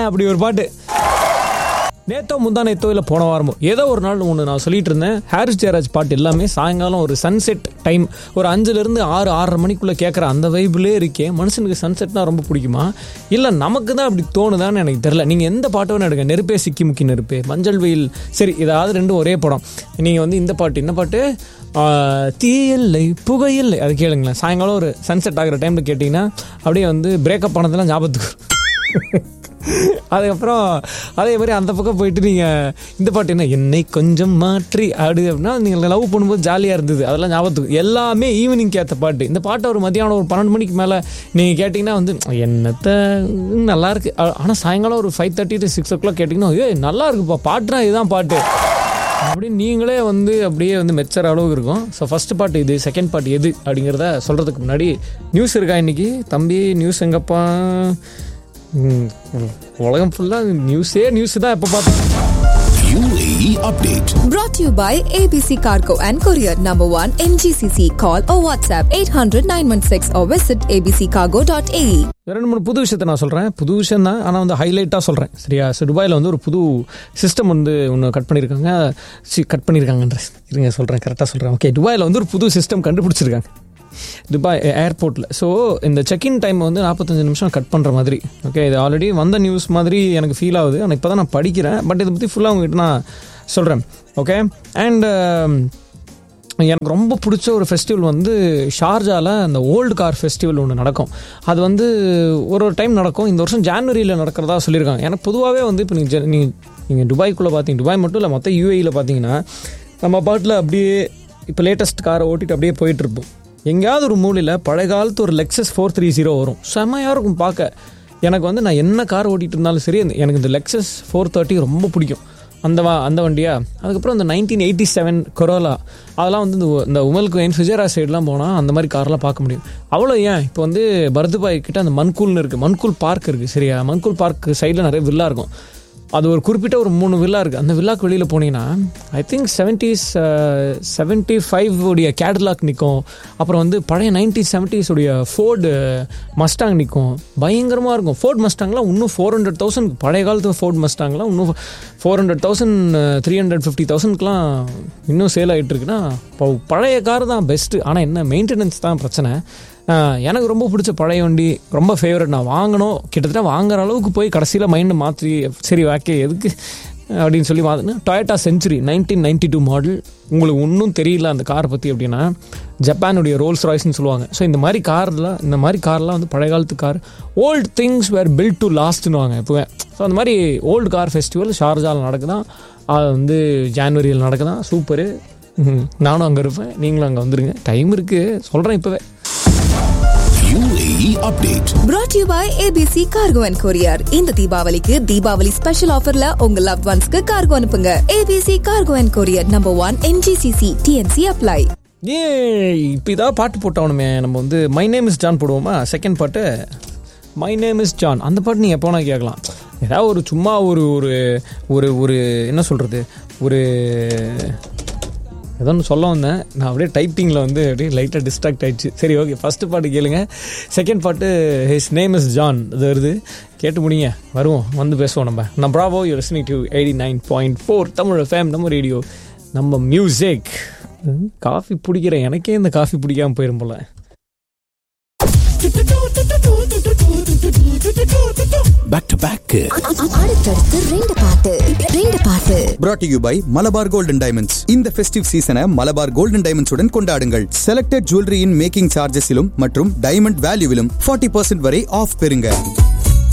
அப்படி ஒரு பாட்டு நேத்தோ முந்தா நேத்தோ இல்லை போன வாரமோ ஏதோ ஒரு நாள் ஒன்று நான் சொல்லிட்டு இருந்தேன் ஹாரிஸ் ஜெயராஜ் பாட்டு எல்லாமே சாயங்காலம் ஒரு சன்செட் டைம் ஒரு அஞ்சுலேருந்து ஆறு ஆறரை மணிக்குள்ளே கேட்குற அந்த வைப்லேயே இருக்கே மனுஷனுக்கு சன்செட்னா ரொம்ப பிடிக்குமா இல்லை நமக்கு தான் அப்படி தோணுதான்னு எனக்கு தெரில நீங்கள் எந்த பாட்டு வேணும் எடுங்க நெருப்பே சிக்கி முக்கி நெருப்பே மஞ்சள் வெயில் சரி இதாவது ரெண்டும் ஒரே படம் நீங்கள் வந்து இந்த பாட்டு என்ன பாட்டு ஆஹ், தீயில்லை புகையில்லை அது கேளுங்களேன் சாயங்காலம் ஒரு சன்செட் ஆகிற டைமில் கேட்டிங்கன்னா அப்படியே வந்து பிரேக்கப் ஆனதெல்லாம் ஞாபகத்துக்கு வரும். அதுக்கப்புறம் அதே மாதிரி அந்த பக்கம் போயிட்டு நீங்கள் இந்த பாட்டு என்ன என்னை கொஞ்சம் மாற்றி அப்படி அப்படின்னா நீங்கள் லவ் பண்ணும்போது ஜாலியாக இருந்தது அதெல்லாம் ஞாபகத்துக்கு எல்லாமே ஈவினிங் ஏற்ற பாட்டு இந்த பாட்டை ஒரு மதியானம் ஒரு பன்னெண்டு மணிக்கு மேலே நீங்கள் கேட்டிங்கன்னா வந்து என்னத்த ம், நல்லா இருக்கு ஆனால் சாயங்காலம் ஒரு five thirty to six o'clock கேட்டிங்கன்னா ஏய் நல்லா இருக்குப்பா பாட்டுனா இதுதான் பாட்டு அப்படின்னு நீங்களே வந்து அப்படியே வந்து மெச்சர் அளவுக்கு இருக்கும் ஸோ ஃபர்ஸ்ட் பாட்டு இது செகண்ட் பாட்டு எது அப்படிங்கிறத சொல்கிறதுக்கு முன்னாடி நியூஸ் இருக்கா இன்னைக்கு தம்பி நியூஸ் எங்கப்பா ம், உலகம் ஃபுல்லாக நியூஸே நியூஸ் தான் எப்போ பார்த்தா UAE update. Brought to you by ABC Cargo and Courier Number 1 MGCC. Call or WhatsApp 800 916 or visit abccargo.ae. ரெண்டு மூணு புது விஷயத்தை நான் சொல்கிறேன் புது விஷயம் தான் ஆனால் வந்து ஹைலைட்டாக சொல்கிறேன் சரியா ஸோ துபாயில் வந்து ஒரு புது சிஸ்டம் வந்து ஒன்று கட் பண்ணியிருக்காங்க சி கட் பண்ணியிருக்காங்கன்ற இருங்க சொல்கிறேன் கரெக்டாக சொல்கிறேன் ஓகே துபாயில் வந்து ஒரு புது சிஸ்டம் கண்டுபிடிச்சிருக்காங்க துபாய் ஏர்போர்ட்டில் ஸோ இந்த செக்இன் டைம் வந்து நாற்பத்தஞ்சு நிமிஷம் கட் பண்ணுற மாதிரி ஓகே இது ஆல்ரெடி வந்த நியூஸ் மாதிரி எனக்கு ஃபீல் ஆகுது ஆனால் இப்போ தான் நான் படிக்கிறேன் பட் இதை பற்றி ஃபுல்லாக உங்ககிட்ட நான் சொல்கிறேன் ஓகே அண்ட் எனக்கு ரொம்ப பிடிச்ச ஒரு ஃபெஸ்டிவல் வந்து ஷார்ஜாவில் அந்த ஓல்டு கார் ஃபெஸ்டிவல் ஒன்று நடக்கும் அது வந்து ஒரு ஒரு டைம் நடக்கும் இந்த வருஷம் ஜான்வரியில் நடக்கிறதா சொல்லியிருக்காங்க எனக்கு பொதுவாகவே வந்து இப்போ நீங்கள் நீங்கள் நீங்கள் துபாய்க்குள்ளே பார்த்தீங்க துபாய் மட்டும் இல்லை மொத்த யூஏயில் பார்த்தீங்கன்னா நம்ம பாட்டில் அப்படியே இப்போ லேட்டஸ்ட் காரை ஓட்டிட்டு அப்படியே போயிட்டுருப்போம் எங்கேயாவது ஒரு மூலையில் பழைய காலத்து ஒரு லெக்ஸஸ் ஃபோர் த்ரீ ஜீரோ வரும் செம்மையாக இருக்கும் பார்க்க எனக்கு வந்து நான் என்ன கார் ஓட்டிட்டு இருந்தாலும் சரி அந்த- எனக்கு இந்த லெக்ஸஸ் ஃபோர் தேர்ட்டி ரொம்ப பிடிக்கும் அந்த வா அந்த வண்டியா அதுக்கப்புறம் இந்த நைன்டீன் எயிட்டி செவன் கொரோலா அதெல்லாம் வந்து இந்த உ- இந்த உமல் குயின் ஃபிஜரா சைட்லாம் போனால் அந்த மாதிரி கார்லாம் பார்க்க முடியும் அவ்வளோ ஏன் இப்போ வந்து பரதுபாய் கிட்ட அந்த மன்கூல்னு இருக்குது மன்கூல் பார்க் இருக்குது சரியா மன்கூல் பார்க் சைடில் நிறைய வில்லா இருக்கும் அது ஒரு குறிப்பிட்ட ஒரு மூணு வில்லா இருக்குது அந்த வில்லாக்கு வெளியில் போனீங்கன்னா I think seventies seventy five உடைய கேட்லாக் நிற்கும் அப்புறம் வந்து பழைய நைன்டீன் செவன்ட்டீஸ் உடைய ஃபோர்டு மஸ்டாங் நிற்கும் பயங்கரமாக இருக்கும் ஃபோர்ட் மஸ்டாங்லாம் இன்னும் ஃபோர் ஹண்ட்ரட் தௌசண்ட் பழைய காலத்து ஃபோர்ட் மஸ்டாங்லாம் இன்னும் four hundred thousand three hundred fifty தௌசண்ட்க்குலாம் இன்னும் சேல் ஆகிட்டு இருக்குன்னா இப்போ பழைய கார் தான் பெஸ்ட்டு ஆனால் என்ன மெயின்டெனன்ஸ் தான் பிரச்சனை ஆஹ் எனக்கு ரொம்ப பிடிச்ச பழைய வண்டி ரொம்ப ஃபேவரட் நான் வாங்கணும் கிட்டத்தட்ட வாங்குற அளவுக்கு போய் கடைசியில் மைண்டு மாற்றி சரி வாக்கே எதுக்கு அப்படின்னு சொல்லி மாற்றினேன் Toyota Century nineteen ninety two model உங்களுக்கு ஒன்றும் தெரியல அந்த காரை பற்றி அப்படின்னா ஜப்பானுடைய ரோல்ஸ் ராய்ஸ்னு சொல்லுவாங்க ஸோ இந்த மாதிரி கார்லாம் இந்த மாதிரி கார்லாம் வந்து பழைய காலத்து car old things were built to லாஸ்ட்னுவாங்க இப்போவே ஸோ அந்த மாதிரி ஓல்டு கார் ஃபெஸ்டிவல் ஷார்ஜாவில் நடக்குதான் அது வந்து ஜான்வரியில் நடக்குதான் சூப்பரு நானும் அங்கே இருப்பேன் நீங்களும் அங்கே வந்துருங்க டைம் இருக்குது சொல்கிறேன் இப்போவே UAE update. Brought to you by ABC Cargo and Courier. இந்த தீபாவளிக்கு தீபாவளி ஸ்பெஷல் ஆஃபர்ல உங்க லவ் ஒன்ஸ்க்கு கார்கோ அனுப்புங்க ABC Cargo and Courier Number 1 MGCC TNC apply. ஏ இப்போ இதாக பாட்டு போட்டவனுமே நம்ம வந்து மை நேம் இஸ் ஜான் போடுவோமா செகண்ட் பாட்டு மை நேம் இஸ் ஜான் அந்த பாட்டு நீங்கள் எப்போ கேட்கலாம் ஏதாவது ஒரு சும்மா ஒரு ஒரு ஒரு ஒரு என்ன சொல்கிறது ஒரு ஏதோ ஒன்று சொல்ல வந்தேன் நான் அப்படியே டைப்பிங்கில் வந்து அப்படியே லைட்டாக டிஸ்ட்ராக்ட் ஆயிடுச்சு சரி ஓகே ஃபஸ்ட்டு பாட்டு கேளுங்க செகண்ட் பாட்டு ஹிஸ் நேம் இஸ் ஜான் அது வருது கேட்டு முடிங்க வருவோம் வந்து பேசுவோம் நம்ம நான் bravo you listening to eighty nine point four Tamil FM நம்ம ரேடியோ நம்ம மியூசிக் காஃபி பிடிக்கிற எனக்கே இந்த காஃபி பிடிக்காம போயிரும் போல Back to back. அடுத்தடுத்து ரெண்டு பாட்டு ரெண்டு பாட்டு brought to you by Malabar Gold and Diamonds இந்த ஃபெஸ்டிவ் சீசனை மலபார் கோல்டன் டைமண்ட்ஸ் உடன் கொண்டாடுங்கள் செலக்டட் ஜுவல்லரியின் மேக்கிங் சார்ஜஸிலும் மற்றும் டைமண்ட் வேல்யூவிலும் 40% வரை ஆஃப் பெறுங்க